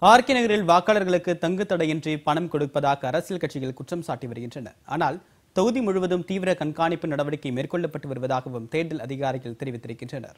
RK நகரில் வாக்காளர்களுக்கு தங்கு தடையின்றி பணம் கொடுப்பதாக அரசியல் கட்சிகள் குற்றம் சாட்டி வருகின்றன ஆனால் தொகுதி முழுவதும் தீவிர கண்காணிப்பு நடவடிக்கை மேற்கொள்ளப்பட்டு வருவதாகவும் தேர்தல் அதிகாரிகள் தெரிவித்திருக்கின்றனர்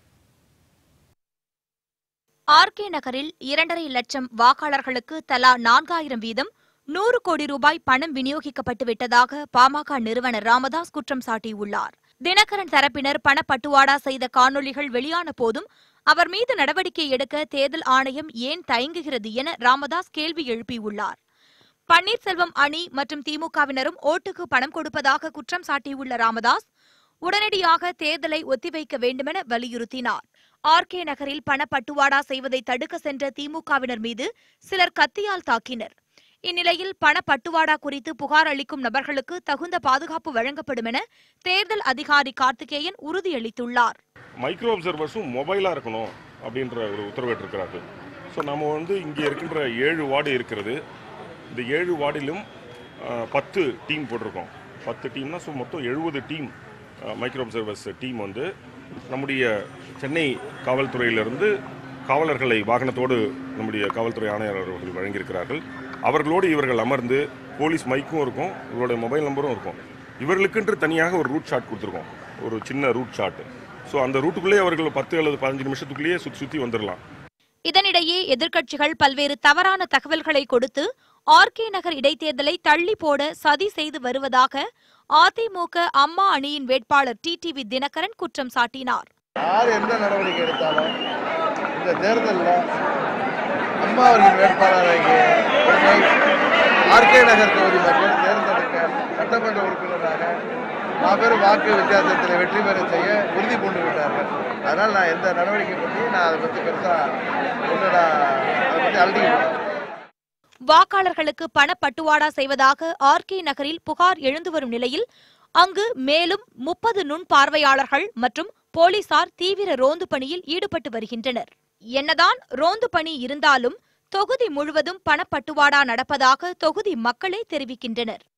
ஆர்கே நகரில் இரண்டரை லட்சம் வாக்காளர்களுக்கு தலா நான்காயிரம் வீதம் நூறு கோடி ரூபாய் பணம் விநியோகிக்கப்பட்டு விட்டதாக பாமக நிறுவனர் ராமதாஸ் குற்றம் சாட்டியுள்ளார் தினகரன் தரப்பினர் பணப்பட்டுவாடா செய்த காணொளிகள் வெளியான போதும் அவர் மீது நடவடிக்கை எடுக்க தேர்தல் ஆணையம் ஏன் தயங்குகிறது என ராமதாஸ் கேள்வி எழுப்பியுள்ளார் பன்னீர்செல்வம் அணி மற்றும் திமுகவினரும் ஓட்டுக்கு பணம் கொடுப்பதாக குற்றம் சாட்டியுள்ள ராமதாஸ் உடனடியாக தேர்தலை ஒத்திவைக்க வேண்டுமென வலியுறுத்தினார் ஆர்கே நகரில் பணப்பட்டுவாடா செய்வதை தடுக்க சென்ற திமுகவினர் மீது சிலர் கத்தியால் தாக்கினர் இந்நிலையில் பணப்பட்டுவாடா குறித்து புகார் அளிக்கும் நபர்களுக்கு தகுந்த பாதுகாப்பு வழங்கப்படும் என தேர்தல் அதிகாரி கார்த்திகேயன் உறுதியளித்துள்ளார் மைக்ரோ அப்சர்வர்ஸும் மொபைலாக இருக்கணும் அப்படின்ற ஒரு உத்தரவிட்டிருக்கிறார்கள் ஸோ நம்ம வந்து இங்கே இருக்கின்ற ஏழு வார்டு இருக்கிறது இந்த ஏழு வார்டிலும் அஹ், பத்து டீம் போட்டிருக்கோம் பத்து டீம்னா ஸோ மொத்தம் எழுபது டீம் மைக்ரோ அப்சர்வர்ஸ் டீம் வந்து நம்முடைய சென்னை காவல்துறையிலிருந்து காவலர்களை வாகனத்தோடு நம்முடைய காவல்துறை ஆணையர் அவர்கள் வழங்கியிருக்கிறார்கள் அவர்களோடு இவர்கள் அமர்ந்து போலீஸ் மைக்கும் இருக்கும் இவர்களுடைய மொபைல் நம்பரும் இருக்கும் இவர்களுக்கென்று தனியாக ஒரு ரூட் ஷாட் கொடுத்துருக்கோம் ஒரு சின்ன ரூட் ஷாட் ஸோ அந்த ரூட்டுக்குள்ளேயே அவர்கள் பத்து அல்லது பதினஞ்சு நிமிஷத்துக்குள்ளேயே சுற்றி சுற்றி வந்துடலாம் இதனிடையே எதிர்க்கட்சிகள் பல்வேறு தவறான தகவல்களை கொடுத்து ஆர்கே நகர் இடைத்தேர்தலை தள்ளி போட சதி செய்து வருவதாக அதிமுக அம்மா அணியின் வேட்பாளர் டிடிவி தினகரன் குற்றம் சாட்டினார் யார் எந்த நடவடிக்கை எடுத்தாலும் இந்த தேர்தலில் அம்மா அவர்களின் வேட்பாளராகிய என்னை ஆர்கே நகர் தொகுதி மக்கள் தேர்ந்தெடுக்க சட்டமன்ற உறுப்பினராக மாபெரும் வாக்கு வித்தியாசத்தில் வெற்றி பெற செய்ய உறுதி பூண்டு விட்டார்கள் அதனால் நான் எந்த நடவடிக்கை பற்றி நான் அதை பற்றி பெருசாக ஒன்றும் நான் அதை பற்றி அழுதிக்கிட்டேன் வாக்காளர்களுக்கு பணப்பட்டுவாடா செய்வதாக ஆர்கே நகரில் புகார் எழுந்து வரும் நிலையில் அங்கு மேலும் முப்பது நுண் பார்வையாளர்கள் மற்றும் போலீசார் தீவிர ரோந்து பணியில் ஈடுபட்டு வருகின்றனர் என்னதான் ரோந்து பணி இருந்தாலும் தொகுதி முழுவதும் பணப்பட்டுவாடா நடப்பதாக தொகுதி மக்களே தெரிவிக்கின்றனர்